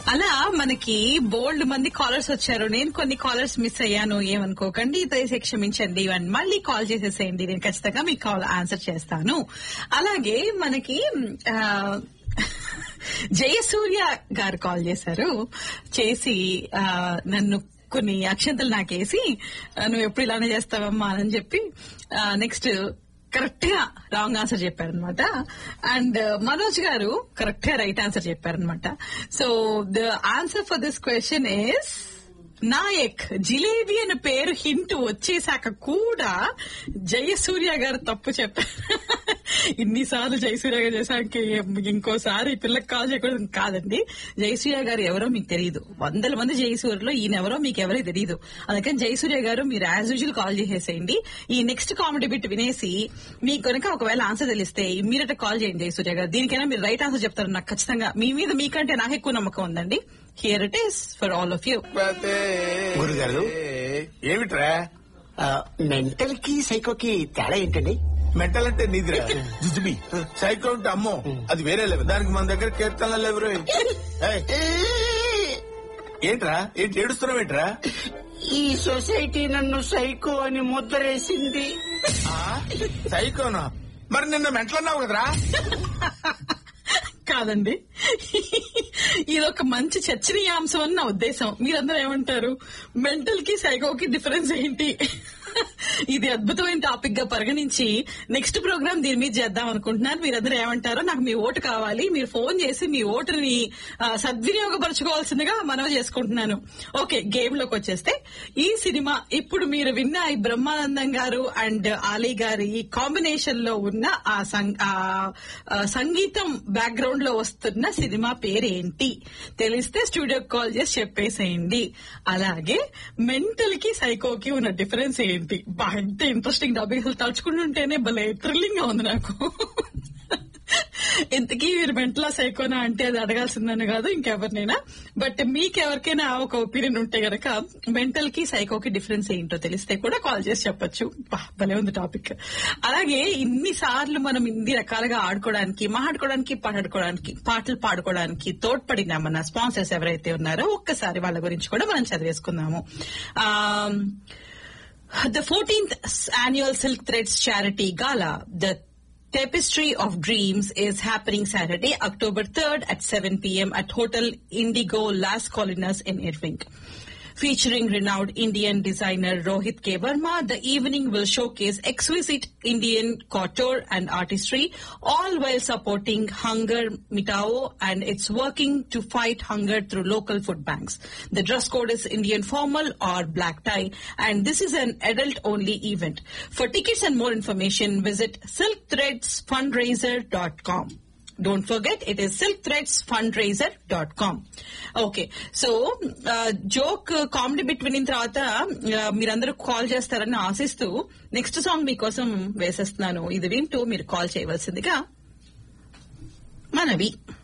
అలా మనకి బోల్డ్ మంది కాలర్స్ వచ్చారు నేను కొన్ని కాలర్స్ మిస్ అయ్యాను ఏమనుకోకండి దయచేసి క్షమించండి అండ్ మళ్ళీ కాల్ చేసేసేయండి నేను ఖచ్చితంగా మీ కాల్ ఆన్సర్ చేస్తాను అలాగే మనకి ఆ, జయసూర్య గారు కాల్ చేశారు చేసి ఆ, నన్ను కొన్ని అక్షంతలు నాకేసి ఆ, నువ్వు ఎప్పుడు ఇలానే చేస్తావమ్మా అని చెప్పి నెక్స్ట్ కరెక్ట్ గా రాంగ్ ఆన్సర్ చెప్పారనమాట అండ్ మనోజ్ గారు కరెక్ట్ గా రైట్ ఆన్సర్ చెప్పారనమాట so the answer for this question is Nayak jalebi అనే పేరు హింట్ వచ్చేసాక కూడా జయసూర్య గారు తప్పు చెప్పారు ఇన్నిసార్లు జయసూర్య గారు చేశాక ఇంకోసారి ఈ పిల్లకి కాల్ చేయకూడదు కాదండి జయసూర్య గారు ఎవరో మీకు తెలియదు వందల మంది జయసూర్యలో ఈయన ఎవరో మీకు ఎవరో తెలియదు అందుకని జయసూర్య గారు మీరు యాజ్ యూజువల్ కాల్ చేసేసేయండి ఈ నెక్స్ట్ కామెడీ బిట్ వినేసి మీకు కనుక ఒకవేళ ఆన్సర్ తెలిస్తే ఇమ్మీడియట్ కాల్ చేయండి జయసూర్య గారు దీనికైనా మీరు రైట్ ఆన్సర్ చెప్తారు నాకు ఖచ్చితంగా మీ మీద మీకంటే నాకు ఎక్కువ నమ్మకం ఉందండి here it is for all of you గురుగారు. ఏమిట్రా మెంటల్ కి సైకోకి తేడా ఏంటండి మెంటల్ అంటే నిద్ర జుజుబి సైకో అంటే అమ్మో అది వేరే లేవు దానికి మన దగ్గర కీర్తనలు ఎవరు ఏంట్రా ఏంటి ఏడుస్తున్నావు ఏంట్రా ఈ సొసైటీ నన్ను సైకో అని ముద్రేసింది సైకోనా మరి నిన్న మెంటలన్నావు కదరా కాదండి ఇది ఒక మంచి చర్చనీయాంశం అని నా ఉద్దేశం మీరందరూ ఏమంటారు మెంటల్ కి సైకోకి డిఫరెన్స్ ఏంటి ఇది అద్భుతమైన టాపిక్ గా పరిగణించి నెక్స్ట్ ప్రోగ్రామ్ దీని మీద చేద్దాం అనుకుంటున్నాను మీరందరూ ఏమంటారో నాకు మీ ఓటు కావాలి మీరు ఫోన్ చేసి మీ ఓటుని ఆ, సద్వినియోగపరచుకోవాల్సిందిగా మనవి చేసుకుంటున్నాను ఓకే గేమ్ లోకి వచ్చేస్తే ఈ సినిమా ఇప్పుడు మీరు విన్న ఈ బ్రహ్మానందం గారు అండ్ ఆలీ గారి కాంబినేషన్ లో ఉన్న ఆ సం- ఆ, ఆ, సంగీతం బ్యాక్గ్రౌండ్ లో వస్తున్న సినిమా పేరేంటి తెలిస్తే స్టూడియో కాల్ చేసి చెప్పేసేయండి అలాగే మెంటల్ కి సైకోకి ఉన్న డిఫరెన్స్ ఏంటి బా ఎంత ఇంట్రెస్టింగ్ టాపిక్ అసలు తలుచుకుంటుంటేనే భలే థ్రిల్లింగ్ గా ఉంది నాకు ఇంతకీ మీరు మెంటలా సైకోనా అంటే అది అడగాల్సిందని కాదు ఇంకెవరినైనా బట్ మీకెవరికైనా ఒక ఒపీనియన్ ఉంటే గనక మెంటల్ కి సైకోకి డిఫరెన్స్ ఏంటో తెలిస్తే కూడా కాల్ చేసి చెప్పొచ్చు బా, భలే ఉంది టాపిక్ అలాగే ఇన్ని సార్లు మనం ఇన్ని రకాలుగా ఆడుకోవడానికి మాట్లాడుకోవడానికి పాడుకోవడానికి పాటలు పాడుకోవడానికి తోడ్పడిన మన స్పాన్సర్స్ ఎవరైతే ఉన్నారో ఒక్కసారి వాళ్ళ గురించి కూడా మనం చదివేసుకుందాము ఆ The 14th annual Silk Threads Charity Gala, the Tapestry of Dreams, is happening Saturday, October 3rd at 7 p.m. at Hotel Indigo Las Colinas in Irving. Featuring renowned Indian designer Rohit K. Verma, the evening will showcase exquisite Indian couture and artistry, all while supporting Hunger Mitao and it's working to fight hunger through local food banks. The dress code is Indian formal or black tie, and this is an adult-only event. For tickets and more information, visit silkthreadsfundraiser.com. Don't forget, it is silkthreadsfundraiser.com. Okay so joke comedy bit వినిన తర్వాత ఆ, మీరందరూ call చేస్తారని ఆశిస్తూ next song మీకోసం వేసేస్తున్నాను ఇది వింటూ మీరు కాల్ చేయవలసిందిగా మనవి